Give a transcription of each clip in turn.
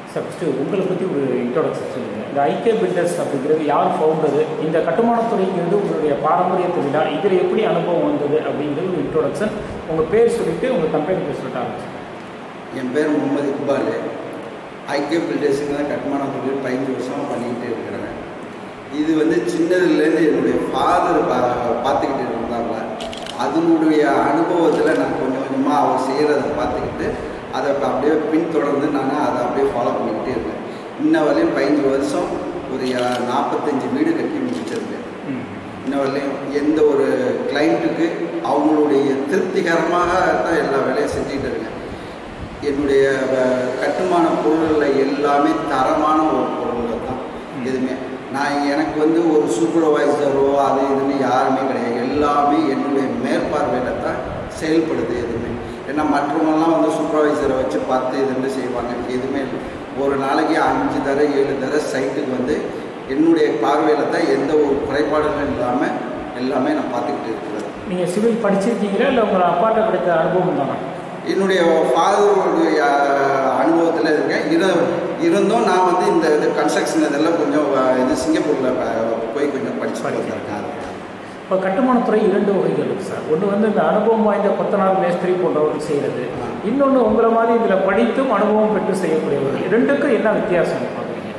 Sir first உங்களை பற்றி ஒரு இன்ட்ரோடக்ஷன் சொல்லுங்கள் இந்த ஐக்கிய பில்டர்ஸ் அப்படிங்கிறது யார் ஃபவுண்டரு இந்த கட்டுமானத்துறைங்கிறது உங்களுடைய பாரம்பரிய தொழிலா இதில் எப்படி அனுபவம் வந்தது அப்படிங்கிறது ஒரு இன்ட்ரோடக்ஷன் உங்கள் பேர் சொல்லிவிட்டு உங்கள் கம்பெனி பேர் சொல்லிட்டு ஆரம்பிச்சு என் பேர் முகமது இக்பால் ஐக்கிய பில்டர்ஸுங்க தான் கட்டுமான தொழில் பதினஞ்சு வருஷமாக பண்ணிக்கிட்டு இருக்கிறேன் இது வந்து சின்னதுலேருந்து என்னுடைய ஃபாதர் பா பார்த்துக்கிட்டு இருந்தாங்க அதனுடைய அனுபவத்தில் நான் கொஞ்சம் கொஞ்சமாக அவர் செய்கிறத பார்த்துக்கிட்டு அதை இப்ப அப்படியே பின்தொடர்ந்து நான் அதை அப்படியே ஃபாலோ பண்ணிக்கிட்டே இருக்கேன் இன்ன வரையும் பதினஞ்சு வருஷம் ஒரு யா- நாற்பத்தஞ்சு வீடு கட்டி முடிச்சிருக்கேன் ம் இன்ன வரலையும் எந்த ஒரு கிளைண்ட்டுக்கு அவங்களுடைய திருப்திகரமாக தான் எல்லா வேலையும் செஞ்சுக்கிட்டு இருக்கேன் என்னுடைய வ- கட்டுமான பொருள்கள் எல்லாமே தரமான ஒரு பொருள்கள் தான் எதுவுமே நான் எனக்கு வந்து ஒரு சூப்பர்வைசரோ அது இதுன்னு யாருமே கிடையாது எல்லாமே என்னுடைய மேற்பார்வையில் தான் செயல்படுது எதுவுமே ஏன்னா மற்றவங்கெல்லாம் வந்து சூப்பர்வைசரை வச்சு பார்த்து இதுன்னு செய்வாங்க எதுவுமே இல்லை. ஒரு நாளைக்கு அஞ்சு தர ஏழு தர சைட்டுக்கு வந்து என்னுடைய பார்வையில் தான் எந்த ஒரு குறைபாடுகளும் இல்லாமல் எல்லாமே நான் பார்த்துக்கிட்டு இருக்கிறது நீங்கள் சிவில் படிச்சிருக்கீங்களா இல்லை உங்கள் அப்பாட்ட கிடைத்த அனுபவம் தானா என்னுடைய ஃபாதருடைய அனுபவத்தில் இருக்கேன் இரு இருந்தும் நான் வந்து இந்த இது கன்ஸ்ட்ரக்ஷன் இதெல்லாம் கொஞ்சம் அஹ், இது சிங்கப்பூரில் போய் கொஞ்சம் படிச்சு வந்திருக்கேன் இப்போ கட்டுமானத்துறை இரண்டு வகைகள் இருக்குது சார் ஒன்று வந்து இந்த அனுபவம் வாய்ந்த கொத்தனார் மேஸ்திரி போன்றவர்கள் செய்கிறது இன்னொன்று உங்களை மாதிரி இதில் படித்தும் அனுபவம் பெற்று செய்யக்கூடியவர்கள் இரண்டுக்கும் என்ன வித்தியாசம் பார்க்குறீங்க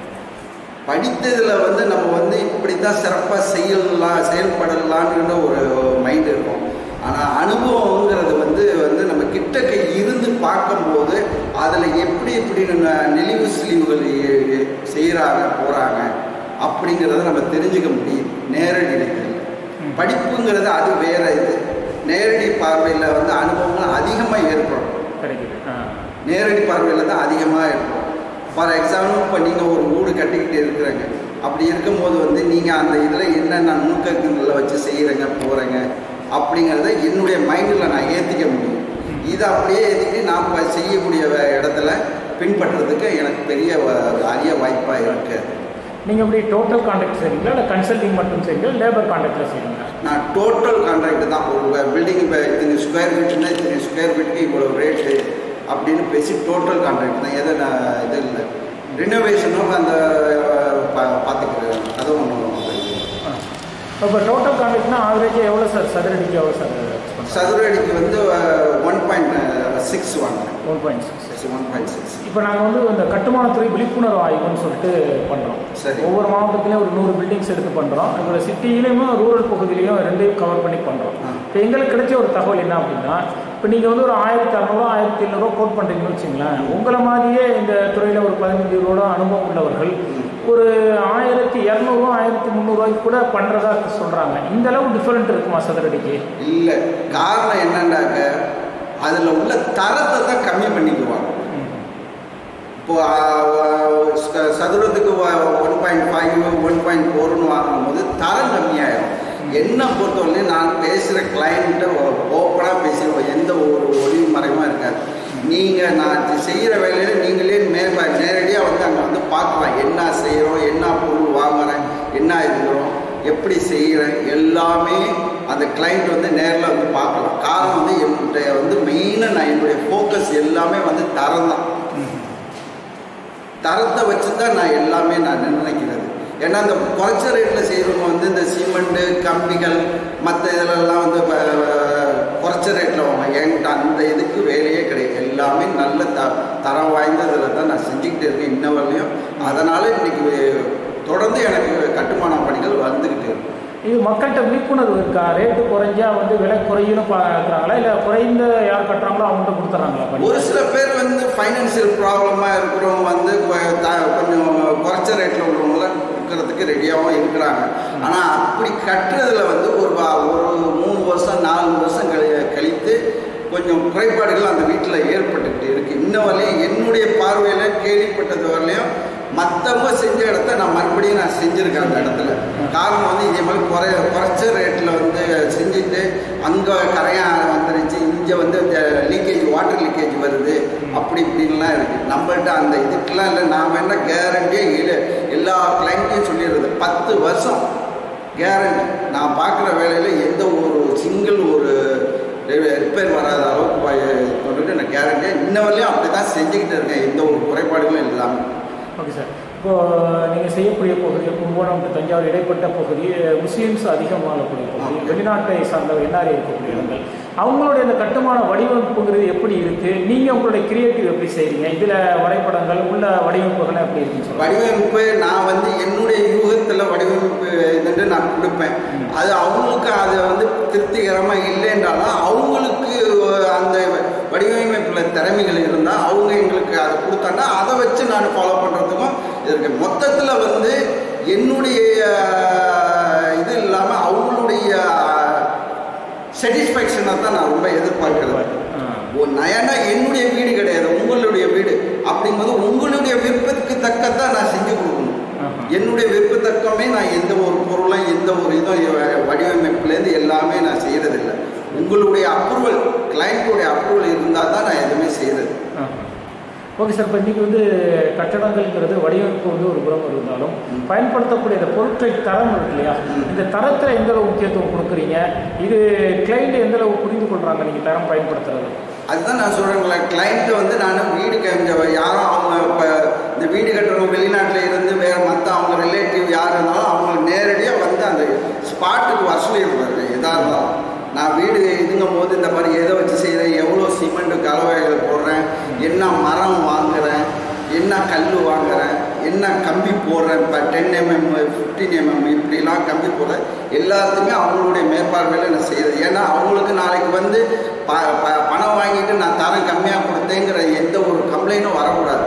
படித்ததில் வந்து நம்ம வந்து இப்படி தான் சிறப்பாக செய்யலாம் செயல்படலான்ற ஒரு மைண்ட் இருக்கும் ஆனால் அனுபவங்கிறது வந்து வந்து நம்ம கிட்டக்க இருந்து பார்க்கும்போது அதில் எப்படி எப்படி நம்ம நெளிவு சிலிவுகள் செய்கிறாங்க போகிறாங்க அப்படிங்கிறத நம்ம தெரிஞ்சுக்க முடியும் நேரடி இடத்தில் ம். படிப்புங்கிறது அது வேற இது நேரடி பார்வையில் வந்து அனுபவங்கள் அதிகமாக ஏற்படும் கிடைக்குது ஆ நேரடி பார்வையில் தான் அதிகமாக இருக்கும் ஃபார் எக்ஸாம்பிள் இப்போ நீங்கள் ஒரு வீடு கட்டிக்கிட்டு இருக்கிறீங்க அப்படி இருக்கும்போது வந்து நீங்கள் அந்த இதில் என்னென்ன நுணுக்கங்களை வச்சு செய்கிறீங்க போகிறீங்க அப்படிங்கிறத என்னுடைய மைண்டில் நான் ஏற்றிக்க முடியும் இதை அப்படியே ஏற்றிட்டு நான் இப்போ செய்யக்கூடிய வே- இடத்துல பின்பற்றுறதுக்கு எனக்கு பெரிய வ- அரிய வாய்ப்பாக இருக்குது நீங்கள் எப்படி டோட்டல் கான்ட்ராக்ட் செய்றீங்களா இல்லை கன்சல்டிங் மட்டும் செய்றீங்களா லேபர் கான்ட்ராக்டில் செய்றீங்களா நான் டோட்டல் கான்ட்ராக்ட் தான் ஒரு பில்டிங் இப்போ இத்தனை ஸ்கொயர் ஃபீட்னா இத்தனை ஸ்கொயர் ஃபீட்டுக்கு இவ்வளோ ரேட்டு அப்படின்னு பேசி டோட்டல் கான்ட்ராக்ட் தான் எதை நான் இது இல்லை ரினோவேஷனும் அந்த பா பார்த்துக்கிறேன் அதுவும் ஒன்று ஆ இப்போ டோட்டல் கான்ட்ராக்ட்னா ஆவரேஜாக எவ்வளோ சார் சதுரடிக்கு எவ்வளோ சார் சதுர அடிக்கு வந்து ஒன் பாயிண்ட் சிக்ஸ் வாங்கினேன் one point six one point six இப்போ நாங்கள் வந்து இந்த கட்டுமானத்துறை விழிப்புணர்வு ஆய்வுன்னு சொல்லிட்டு பண்ணுறோம் சரி. ஒவ்வொரு மாவட்டத்திலையும் ஒரு நூறு பில்டிங்ஸ் எடுத்து பண்ணுறோம் அதில் சிட்டிலையுமே ரூரல் பகுதியிலையும் ரெண்டையும் கவர் பண்ணி பண்ணுறோம் ஆ. இப்போ எங்களுக்கு கிடைச்ச ஒரு தகவல் என்ன அப்படின்னா இப்போ நீங்கள் வந்து ஒரு ஆயிரத்தி அறநூறுவா ஆயிரத்தி எழுநூறுவா கோட் பண்ணுறீங்கன்னு வச்சுங்களேன் உங்களை மாதிரியே இந்த துறையில் ஒரு பதினஞ்சு ரூபா அனுபவம் உள்ளவர்கள் ஒரு ஆயிரத்தி இரநூறுவா ஆயிரத்தி முந்நூறுவாய்க்கு கூட பண்ணுறதா சொல்கிறாங்க இந்த அளவு டிஃபரெண்ட் இருக்குமா சதுரடிக்கு இல்லை காரணம் என்னன்னாக்க அதில் உள்ள தரத்தை தான் கம்மி பண்ணிக்குவாங்க இப்போ ஆஹ், ச- சதுரத்துக்கு one point five one point ஃபோர்னு வாங்கும்போது தரம் கம்மியாயிடும் என்னை பொறுத்தவரையிலும் நான் பேசுகிற கிளைண்ட்டை ஓப்பனாக பேசிடுவோம் எந்த ஒரு ஒளிவு மறைவாக இருக்காது நீங்கள் நான் செய்கிற வேலையில் நீங்களே மே நேரடியாக வந்து அங்கே வந்து பார்க்கலாம் என்ன செய்கிறோம் என்ன பொருள் வாங்குறேன் என்ன இருக்கிறோம் எப்படி செய்கிறேன் எல்லாமே அந்த கிளைண்ட் வந்து நேரில் வந்து பார்க்கலாம் காரணம் வந்து என்னுடைய வந்து மெயினாக நான் என்னுடைய ஃபோக்கஸ் எல்லாமே வந்து தரம் தான் தரத்தை வச்சு தான் நான் எல்லாமே நான் நிர்ணயிக்கிறது ஏன்னா இந்த குறைச்ச ரேட்டில் செய்கிறவங்க வந்து இந்த சிமெண்ட்டு கம்பிகள் மற்ற இதிலெல்லாம் வந்து ப- குறைச்ச ரேட்டில் வாங்க என்கிட்ட அந்த இதுக்கு வேலையே கிடையாது எல்லாமே நல்ல த தரம் வாய்ந்த இதில் தான் நான் செஞ்சுக்கிட்டு இருக்கேன் இன்ன வரலையும் அதனால் இன்னைக்கு தொடர்ந்து எனக்கு கட்டுமான பணிகள் வந்துக்கிட்டு இருக்கு இது மக்கள்கிட்ட விழிப்புணர்வு இருக்கா ரேட்டு குறைஞ்சா வந்து விலை குறையும்னு பார்க்குறாங்களா இல்லை குறைந்த யார் கட்டுறாங்களோ அவங்கள்ட்ட கொடுத்துட்றாங்களா பண்ணி ஒரு சில பேர் வந்து ஃபைனான்சியல் ப்ராப்ளமாக இருக்கிறவங்க வந்து கொ- த- கொஞ்சம் குறைச்ச ரேட்டில் உள்ளவங்களாம் கொடுக்கறதுக்கு ரெடியாகவும் இருக்கிறாங்க ஆனால் அப்படி கட்டுறதுல வந்து ஒரு வா- ஒரு மூணு வருஷம் நாலு வருஷம் கழி கழித்து கொஞ்சம் குறைபாடுகள் அந்த வீட்டில் ஏற்பட்டுக்கிட்டு இருக்கு இன்ன வரையும் என்னுடைய பார்வையில் கேள்விப்பட்டது வரலையும் மற்றவங்க செஞ்ச இடத்த நான் மறுபடியும் நான் செஞ்சுருக்கேன் அந்த இடத்துல காரணம் வந்து இதே மாதிரி குறை குறைச்ச ரேட்டில் வந்து செஞ்சுட்டு அங்கே கரையான் வந்துருச்சு இங்கே வந்து லீக்கேஜ் வாட்டர் லீக்கேஜ் வருது அப்படி இப்படின்லாம் இருக்குது நம்மள்ட்ட அந்த இதுக்கெல்லாம் இல்லை நாம் என்ன கேரண்டியே இல்லை எல்லா கிளைண்ட்டையும் சொல்லிடுறது பத்து வருஷம் கேரண்டி நான் பார்க்குற வேலையில் எந்த ஒரு சிங்கிள் ஒரு ரிப்பேர் வராத அளவுக்கு ப- சொல்லிட்டு நான் கேரண்டியாக இன்ன வரையிலும் அப்படி தான் செஞ்சுக்கிட்டு இருக்கேன் எந்த ஒரு குறைபாடுகளும் இல்லாமல் ஓகே சார் இப்போ நீங்கள் செய்யக்கூடிய பகுதி கும்பகோணம் to தஞ்சாவூர் இடைப்பட்ட பகுதி முஸ்லீம்ஸ் அதிகம் வாழக்கூடிய பகுதி ஆமா. வெளிநாட்டை சார்ந்த என்ஆர்ஐ இருக்கக்கூடிய இடங்கள் அவங்களுடைய அந்த கட்டுமான வடிவமைப்புங்கிறது எப்படி இருக்கு நீங்க உங்களுடைய கிரியேட்டிவ் எப்படி செய்றீங்க இதுல வரைபடங்கள் உள்ள வடிவமைப்புகள் எப்படி இருக்குன்னு சொல்லுங்க வடிவமைப்பு நான் வந்து என்னுடைய யூகத்தில் வடிவமைப்பு இதுன்னு நான் கொடுப்பேன் அது அவங்களுக்கு அது வந்து திருப்திகரமாக இல்லைன்றாலும் அவங்களுக்கு அந்த வடிவமைப்பில் திறமைகள் இருந்தால் அவங்க எங்களுக்கு அதை கொடுத்தாங்கன்னா அதை வச்சு நான் ஃபாலோ பண்ணுறதுக்கும் இருக்கு மொத்தத்தில் வந்து என்னுடைய இது இல்லாமல் அவங்களுடைய சாட்டிஸ்ஃபேக்ஷனை தான் நான் ரொம்ப எதிர்பார்க்கிறது ஆ. ஓ, நான் ஏன்னா என்னுடைய வீடு கிடையாது உங்களுடைய வீடு அப்படிங்கும்போது உங்களுடைய விருப்பத்துக்கு தக்கத்தான் நான் செஞ்சு கொடுக்கணும் ஆஹா. என்னுடைய விருப்பத்தக்கமே நான் எந்த ஒரு பொருளும் எந்த ஒரு இதுவும் வ- வடிவமைப்புலேருந்து எல்லாமே நான் செய்கிறதில்ல உங்களுடைய அப்ரூவல் கிளைண்ட்டுடைய அப்ரூவல் இருந்தால் தான் நான் எதுவுமே செய்கிறது ஓகே சார் இப்போ இன்றைக்கி வந்து கட்டடங்கள்ங்கிறது வடிவமைப்பு வந்து ஒரு புறம் இருந்தாலும் ம். பயன்படுத்தக்கூடிய இந்த பொருட்கள் தரம் இருக்கு இல்லையா ம். இந்த தரத்தில் எந்த அளவு முக்கியத்துவம் கொடுக்குறீங்க இது கிளைண்ட் எந்த அளவு புரிந்து கொள்கிறாங்க நீங்கள் தரம் பயன்படுத்துறது அதுதான் நான் சொல்கிறேங்களே கிளைண்ட்டை வந்து நான் வீடு கஞ்ச யாரும் அவங்க இப்போ இந்த வீடு கட்டுறவங்க வெளிநாட்டில் இருந்து வேறு மற்ற அவங்க ரிலேட்டிவ் யார் இருந்தாலும் அவங்களுக்கு நேரடியாக வந்து அந்த ஸ்பாட்டுக்கு வர சொல்லிடுவாரு எதாக இருந்தாலும் நான் வீடு இதுங்கும் போது இந்த மாதிரி எதை வச்சு செய்கிறேன் எவ்வளோ சிமெண்ட் கலவைகள் போடுறேன் என்ன மரம் வாங்குறேன் என்ன கல் வாங்குறேன் என்ன கம்பி போடுறேன் இப்போ டென் எம்எம் ஃபிஃப்டீன் எம்எம் இப்படிலாம் கம்பி போடுறேன் எல்லாத்தையுமே அவங்களுடைய மேற்பார்வையில் நான் செய்கிறது ஏன்னா அவங்களுக்கு நாளைக்கு வந்து ப ப- பணம் வாங்கிட்டு நான் தரம் கம்மியாக கொடுத்தேங்கிற எந்த ஒரு கம்ப்ளைண்ட்டும் வரக்கூடாது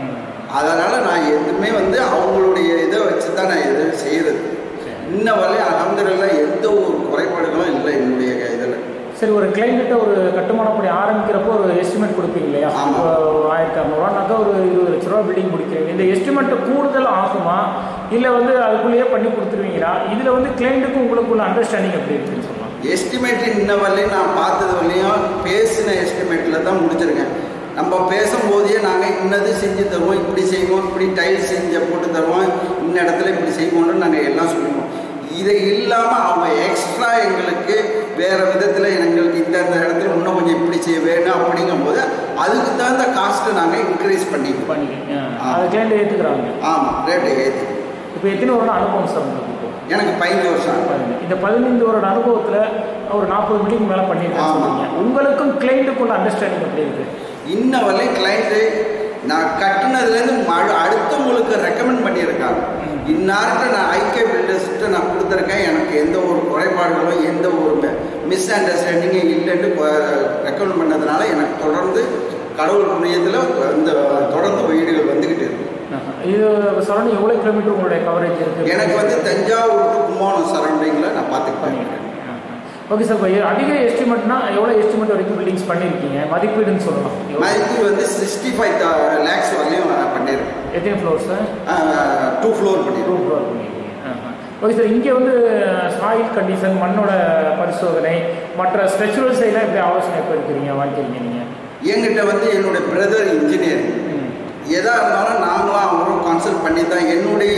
அதனால் நான் எதுவுமே வந்து அவங்களுடைய இதை வச்சு தான் நான் எதுவும் செய்கிறது இன்ன வரை அலமதுல எந்த ஒரு குறைபாடுகளும் இல்லை என்னுடைய இதில் சரி ஒரு கிளைண்ட்ட ஒரு கட்டுமான பணி ஆரம்பிக்கிறப்போ ஒரு எஸ்டிமேட் கொடுப்பீங்க இல்லையா ஆமா. இப்போ ஆயிரத்தி அறநூறுவானாக்கா ஒரு இருபது லட்ச ரூபா பில்டிங் முடிக்கிறீங்க இந்த எஸ்டிமேட் கூடுதல் ஆகுமா இல்லை வந்து அதுக்குள்ளேயே பண்ணி கொடுத்துருவீங்களா இதில் வந்து கிளைண்ட்டுக்கும் உங்களுக்குள்ள அண்டர்ஸ்டாண்டிங் எப்படி இருக்குன்னு சொல்லலாம் எஸ்டிமேட் இன்ன வரலையும் நான் பார்த்தது வரலையும் பேசின எஸ்டிமேட்டில் தான் முடிச்சிருக்கேன் நம்ம பேசும்போதே நாங்கள் இன்னது செஞ்சு தருவோம் இப்படி செய்வோம் இப்படி டைல்ஸ் செஞ்சு போட்டு தருவோம் இந்த இடத்துல இப்படி செய்வோம்னு நாங்கள் எல்லாம் சொல்லுவோம் இதை இல்லாமல் அவங்க எக்ஸ்ட்ரா எங்களுக்கு வேறு விதத்தில் எங்களுக்கு இந்த இந்த இடத்துல இன்னும் கொஞ்சம் இப்படி செய்ய வேணும் அப்படிங்கும்போது அதுக்கு தகுந்த காஸ்ட்டை நாங்கள் இன்க்ரீஸ் பண்ணிக்குவோம் பண்ணிக்கிறீங்க ஆ. அதை கிளைண்ட் ஏற்றுக்கிறாங்க ஆமாம் ரேட்டை ஏற்றி இப்போ எத்தனை வருடம் அனுபவம் சார் உங்களுக்கு இப்போ எனக்கு பதினஞ்சு வருஷம் ஆகுது. இந்த பதினைந்து வருட அனுபவத்தில் ஒரு நாற்பது மீட்டிங் மேலே பண்ணியிருக்கேன் ஆமா. சொல்றீங்க உங்களுக்கும் கிளைண்ட்டுக்குள்ள அண்டர்ஸ்டாண்டிங் எப்படி இருக்கு இன்ன வரை கிளைண்ட்டு நான் கட்டுனதுலேருந்து மழை அடுத்தவங்களுக்கு ரெக்கமெண்ட் பண்ணியிருக்காங்க ம். இன்னார்கிட்ட நான் ஐக்கிய பில்டர்ஸ்கிட்ட நான் கொடுத்துருக்கேன் எனக்கு எந்த ஒரு குறைபாடுகளும் எந்த ஒரு மிஸ் அண்டர்ஸ்டாண்டிங்கும் இல்லைன்னு ரெக்கமெண்ட் பண்ணதுனால எனக்கு தொடர்ந்து கடவுள் புண்ணியத்தில் இந்த தொடர்ந்து வீடுகள் வந்துக்கிட்டு இருக்கு ஆஹா. இது சரௌண்டிங் எவ்வளோ கிலோமீட்டர் உங்களுடைய கவரேஜ் இருக்கு எனக்கு வந்து தஞ்சாவூர் to கும்பகோணம் சரௌண்டிங்கில் நான் பார்த்துக்கிட்டேன் பண்ணியிருக்கேன் ஓகே சார் இப்போ அதிக எஸ்டிமேட்னா எவ்வளோ எஸ்டிமேட் வரைக்கும் பில்டிங்ஸ் பண்ணியிருக்கீங்க மதிப்பீடுன்னு சொல்லலாம் எவ்வளவு? மதிப்பு வந்து சிக்ஸ்டி ஃபைவ் லேக்ஸ் வரலையும் நான் பண்ணியிருக்கேன் எத்தனை ஃப்ளோர் சார் டூ ஃப்ளோர் பண்ணியிருக்கேன் ரூம் ஃப்ளோர் பண்ணியிருக்கீங்க ஆஹா. ஓகே சார் இங்கே வந்து சாயில் கண்டிஷன் மண்ணோட பரிசோதனை மற்ற ஸ்ட்ரெச்சுரல் சைடெலாம் எப்படி ஆலோசனை எப்போ இருக்கிறீங்க வாங்கிக்கிறீங்க நீங்கள் என்கிட்ட வந்து என்னோட பிரதர் இன்ஜினியர் எதாக இருந்தாலும் நாங்களும் அவங்களும் கன்சல்ட் பண்ணி தான் என்னுடைய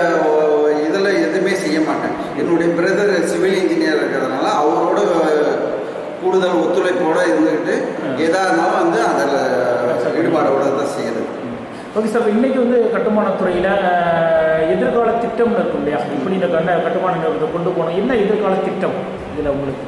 இதில் எதுவுமே செய்ய மாட்டேன் என்னுடைய பிரதர் சிவில் இன்ஜினியர் இருக்கிறதுனால அவரோட கூடுதல் ஒத்துழைப்போடு இருந்துக்கிட்டு எதாக இருந்தாலும் வந்து அதில் ஈடுபாடோட தான் செய்கிறது ஓகே சார் இன்னைக்கு வந்து கட்டுமானத்துறையில் எதிர்கால திட்டம்னு இருக்கும் இல்லையா இப்படி இந்த கண்ட கட்டுமான நிறுவனத்தை கொண்டு போகணும் என்ன எதிர்கால திட்டம் இதில் உங்களுக்கு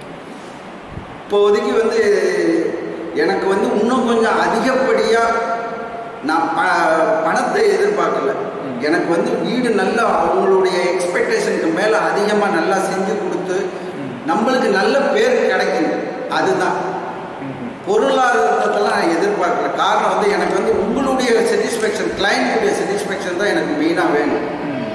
இப்போதைக்கு வந்து எனக்கு வந்து இன்னும் கொஞ்சம் அதிகப்படியாக நான் ப பணத்தை எதிர்பார்க்கல எனக்கு வந்து வீடு நல்லா அவங்களுடைய எக்ஸ்பெக்டேஷனுக்கு மேலே அதிகமாக நல்லா செஞ்சு கொடுத்து நம்மளுக்கு நல்ல பேர் கிடைக்கணும் அதுதான் பொருளாதாரத்தெல்லாம் நான் எதிர்பார்க்கல காரணம் வந்து எனக்கு வந்து உங்களுடைய சாட்டிஸ்ஃபேக்ஷன் கிளைண்ட்டுடைய சாட்டிஸ்ஃபேக்ஷன் தான் எனக்கு மெயினாக வேணும்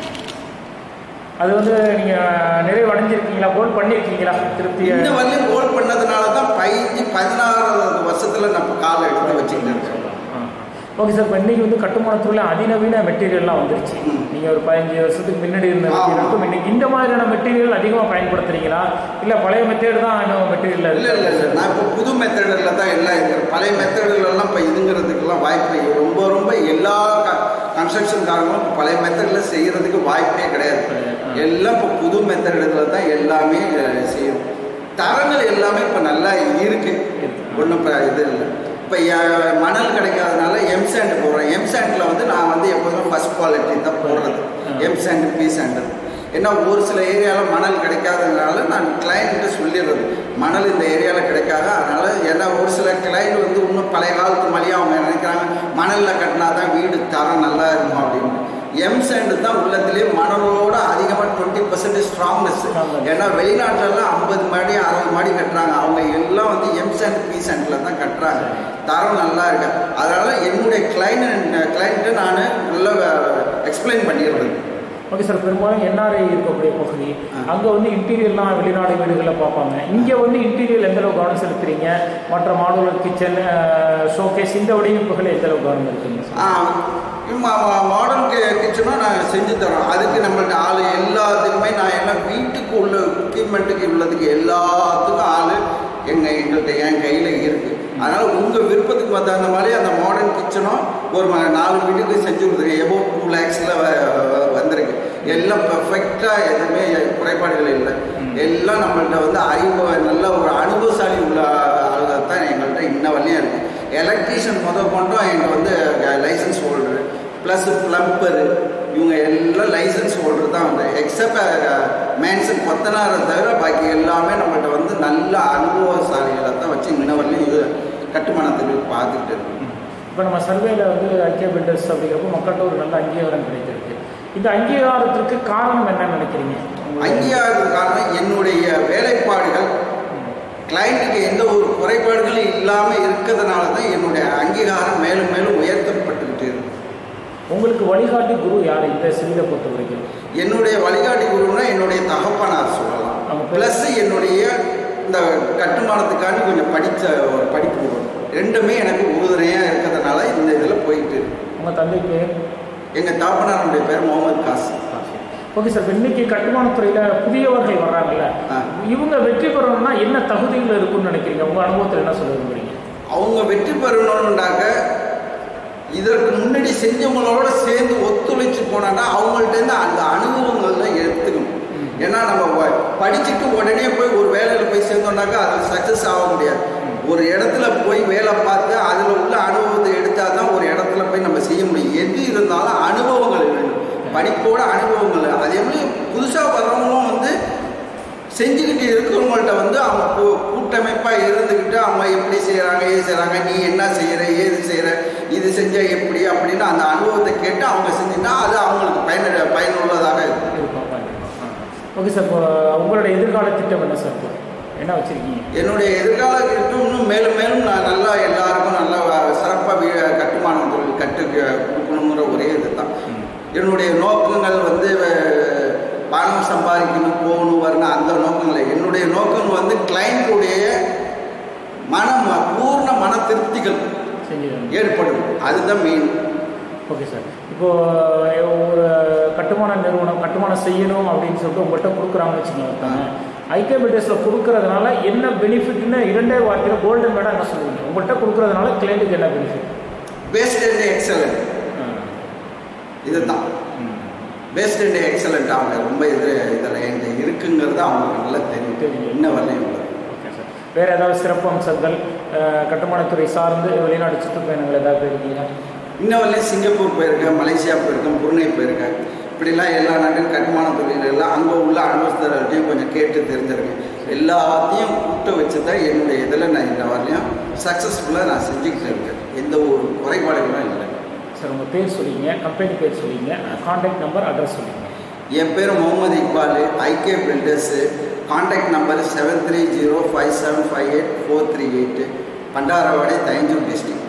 அது வந்து நீங்கள் நிறைவடைஞ்சிருக்கீங்களா கோல் பண்ணியிருக்கீங்களா திருப்தியை இந்த வரலையும் கோல் பண்ணதுனால தான் பதினஞ்சு பதினாறாவது வருஷத்தில் நம்ம காலை எடுத்து வச்சுக்கிட்டு இருக்கேன் ஓகே சார் இப்போ இன்னைக்கு வந்து கட்டுமானத்துறையில் அதிநவீன மெட்டீரியல்லாம் வந்துருச்சு ம். நீங்கள் ஒரு பதினஞ்சு வருஷத்துக்கு முன்னாடி இருந்த ஆமா. மெட்டீரியலுக்கும் இன்னைக்கு இந்த மாதிரியான மெட்டீரியல் அதிகமாக பயன்படுத்துறீங்களா இல்லை பழைய மெத்தேடு தான் இன்னும் மெட்டீரியல் இல்லை இல்லை இல்லை நான் இப்போ புது மெத்தடில் தான் எல்லாம் இருக்கிறேன் பழைய மெத்தடுகளெல்லாம் இப்போ இதுங்கிறதுக்கெல்லாம் வாய்ப்பு இல்லை. ரொம்ப ரொம்ப எல்லா கன்ஸ்ட்ரக்ஷன்காரங்களும் இப்போ பழைய மெத்தடில் செய்கிறதுக்கு வாய்ப்பே கிடையாது ஆ. எல்லாம் இப்போ புது மெத்தடில் தான் எல்லாமே அஹ், செய்யும் தரங்கள் எல்லாமே இப்போ நல்லா இருக்கு ஒன்றும் இப்போ இது இல்லை இப்போ மணல் கிடைக்காதனால எம்சாண்ட் போடுறேன் எம்சாண்டில் வந்து நான் வந்து எப்போதுமே ஃபர்ஸ்ட் குவாலிட்டி தான் போடுறது எம் சாண்ட் பி சாண்ட் ஏன்னா ஒரு சில ஏரியாவில் மணல் கிடைக்காததுனால நான் கிளைண்ட்டு சொல்லிடுறது மணல் இந்த ஏரியாவில் கிடைக்காது அதனால் ஏன்னா ஒரு சில கிளைண்ட் வந்து இன்னும் பழைய காலத்து மாதிரியே அவங்க நினைக்கிறாங்க மணலில் கட்டினா தான் வீடு தரம் நல்லா இருக்கும் அப்படின்னு எம் சாண்ட் தான் உள்ளத்திலே மணலோட அதிகமாக டுவெண்ட்டி பர்சன்ட் ஸ்ட்ராங்னஸ் ஏன்னா வெளிநாட்டிலலாம் ஐம்பது மாடி அறுபது மாடி கட்டுறாங்க அவங்க எல்லாம் வந்து எம் சாண்ட் பி சாண்டில் தான் கட்டுறாங்க தரம் நல்லா இருக்கு அதனால என்னுடைய கிளைண்ட் கிளைண்ட்டை நான் நல்லா எக்ஸ்பிளைன் பண்ணிடுறது ஓகே சார் பெரும்பாலும் என்ஆர்ஐ இருக்கக்கூடிய பகுதி ஆ. அங்கே வந்து இன்டீரியர்லாம் வெளிநாடு வீடுகளில் பார்ப்பாங்க இங்கே வந்து இன்டீரியர் எந்த அளவு கவனம் செலுத்துறீங்க மற்ற மாடுலர் கிச்சன் ஷோகேஸ் இந்த வடிவமைப்புகள் எந்த அளவு கவனம் இருக்குங்க சார் மாடர்ன் கிச்சனும் நான் செஞ்சு தரோம் அதுக்கு நம்மள்ட்ட ஆள் எல்லாத்துக்குமே நான் என்ன வீட்டுக்கு உள்ள எக்யூப்மெண்ட்டுக்கு உள்ளதுக்கு எல்லாத்துக்கும் ஆள் எங்கள் எங்கள்கிட்ட என் கையில் இருக்குது அதனால் உங்கள் விருப்பத்துக்கு தகுந்த மாதிரி அந்த மாடர்ன் கிச்சனும் ஒரு ம- நாலு வீட்டுக்கு செஞ்சு கொடுத்துருக்கேன் எபோ டூ லேக்ஸில் வந்திருக்கு எல்லாம் பெர்ஃபெக்டாக எதுவுமே குறைபாடுகள் இல்லை எல்லாம் நம்மள்ட்ட வந்து அறிவு நல்ல ஒரு அனுபவசாலி உள்ள ஆளுகள் தான் எங்கள்கிட்ட இன்ன வரையும் இருக்குது எலக்ட்ரீஷியன் முதல் கொண்டும் எங்கள் வந்து லைசன்ஸ் ஹோல்டரு ப்ளஸ் ப்ளம்பரு இவங்க எல்லாம் லைசன்ஸ் ஹோல்டர் தான் வந்து எக்ஸப்ட் மேன்சன் கொத்தனாரை தவிர பாக்கி எல்லாமே நம்மள்ட்ட வந்து நல்ல அனுபவசாலிகளை தான் வச்சு இன்ன வரையும் இது கட்டுமான தொழில் பார்த்துக்கிட்டு இருக்கோம் இப்போ நம்ம சர்வேல வந்து ஐக்கிய பில்டர்ஸ் அப்படிங்கிறப்போ மக்கள்கிட்ட ஒரு நல்ல அங்கீகாரம் கிடைத்திருக்கு இந்த அங்கீகாரத்திற்கு காரணம் என்ன நினைக்கிறீங்க அங்கீகாரம் காரணம் என்னுடைய வேலைப்பாடுகள் கிளைண்ட்டுக்கு எந்த ஒரு குறைபாடுகளும் இல்லாமல் இருக்கிறதுனால தான் என்னுடைய அங்கீகாரம் மேலும் மேலும் உயர்த்தப்பட்டுக்கிட்டு இருக்கு உங்களுக்கு வழிகாட்டி குரு யார் இந்த சிவிலை பொறுத்த வரைக்கும் என்னுடைய வழிகாட்டி குருன்னா என்னுடைய தகப்பனார் சொல்லலாம் அவங்க பேர்? ப்ளஸ் என்னுடைய இந்த கட்டுமானத்துக்காண்டி கொஞ்சம் படித்த ஒரு படிப்பு குரு. ரெண்டுமே எனக்கு உறுதுணையாக இருக்கிறதுனால இந்த இதில் போயிட்டு இருக்கு உங்கள் தந்தை பேர் எங்கள் தகப்பனாருடைய பேர் முகமது காசி ஓகே சார் இப்போ இன்னைக்கு கட்டுமானத்துறையில் புதியவர்கள் வர்றாங்கல்ல ஆ. இவங்க வெற்றி பெறணும்னா என்ன தகுதிகள் இருக்குன்னு நினைக்கிறீங்க உங்கள் அனுபவத்தில் என்ன சொல்ல விரும்புறீங்க அவங்க வெற்றி பெறணும்னாக்க இதற்கு முன்னாடி செஞ்சவங்களோட சேர்ந்து ஒத்துழைச்சு போனான்னா அவங்கள்ட்ட அந்த அனுபவங்கள்லாம் எடுத்துக்கணும் ஏன்னா நம்ம வ- படிச்சுட்டு உடனே போய் ஒரு வேலையில் போய் சேர்ந்தோம்னாக்கா அது சக்ஸஸ் ஆக முடியாது ஒரு இடத்துல போய் வேலை பார்த்து அதில் உள்ள அனுபவத்தை எடுத்தால் தான் ஒரு இடத்துல போய் நம்ம செய்ய முடியும் எது இருந்தாலும் அனுபவங்கள் வேணும் படிப்போட அனுபவங்கள் அதே மாதிரி புதுசாக வர்றவங்களும் வந்து செஞ்சுக்கிட்டு இருக்கிறவங்கள்ட்ட வந்து அவங்க கூ- கூட்டமைப்பா இருந்துக்கிட்டு அவங்க எப்படி செய்கிறாங்க ஏது செய்கிறாங்க நீ என்ன செய்கிற ஏது செய்கிற இது செஞ்சால் எப்படி அப்படின்னு அந்த அனுபவத்தை கேட்டு அவங்க செஞ்சுட்டா அது அவங்களுக்கு பயன பயனுள்ளதாக இருக்கும் இருப்பாங்க ஓகே சார் இப்போ உங்களுடைய எதிர்கால திட்டம் என்ன சார் இப்போ என்ன வச்சுருக்கீங்க என்னுடைய எதிர்கால திட்டம் இன்னும் மேலும் மேலும் நான் நல்லா எல்லாருக்கும் நல்லா சிறப்பாக வீ கட்டுமான தொழில் கட்டு கொடுக்கணுங்கிற ஒரே இது தான் என்னுடைய நோக்கங்கள் வந்து அஹ், பணம் சம்பாதிக்கணும் போகணும் வரணும் அந்த நோக்கங்கள் இல்லை. என்னுடைய நோக்கம் வந்து கிளைண்ட்டுடைய மன ம- பூர்ண மன திருப்திகள் செஞ்சு ஏற்படும் அதுதான் மெயின் ஓகே சார் இப்போ ஒரு கட்டுமான நிறுவனம் கட்டுமானம் செய்யணும் அப்படின்னு சொல்லிட்டு உங்கள்கிட்ட கொடுக்குறாங்கன்னு வச்சுக்கோங்க ஒருத்தவங்க. ஐக்கிய பில்டர்ஸில் கொடுக்கறதுனால என்ன பெனிஃபிட்னு இரண்டே வார்த்தையில் கோல்டன் மேடம் என்ன சொல்லுவீங்க உங்கள்கிட்ட கொடுக்கறதுனால கிளைண்ட்டுக்கு என்ன பெனிஃபிட் பெஸ்ட் அண்ட் எக்ஸலண்ட் இதுதான் பெஸ்ட் அண்ட் எக்ஸலண்ட் அவங்க ரொம்ப இது இதில் என்கிட்ட இருக்குங்கிறது அவங்களுக்கு நல்லா தெரியும் தெரியும். இன்ன வரலையும் உள்ளது ஓகே சார் வேறு ஏதாவது சிறப்பு அம்சங்கள் அஹ், கட்டுமானத்துறை சார்ந்து வெளிநாடு சுற்றுப்பயணங்கள் ஏதாவது போயிருக்கீங்க இன்ன வரலையும் சிங்கப்பூர் போயிருக்கேன் மலேசியா போயிருக்கேன் புருணை போயிருக்கேன் இப்படிலாம் எல்லா நாட்டும் கட்டுமான தொழில் எல்லாம் அங்கே உள்ள அனுபவஸ்தர்கள்ட்டையும் கொஞ்சம் கேட்டு தெரிஞ்சிருக்கேன் எல்லாத்தையும் கூட்ட வச்சு தான் என்னுடைய இதில் நான் இந்த வரலையும் சக்ஸஸ்ஃபுல்லாக நான் செஞ்சுக்கிட்டு இருக்கேன் எந்த ஒரு குறைபாடுகளும் இல்லை சார் உங்கள் பேர் சொல்லிங்க கம்பெனி பேர் சொல்லிங்க கான்டாக்ட் நம்பர் அட்ரஸ் சொல்லிங்க என் பேர் Mohammed Iqbal IK builders contact number seven three zero five seven five eight four three eight Pandaravadai Thanjavur district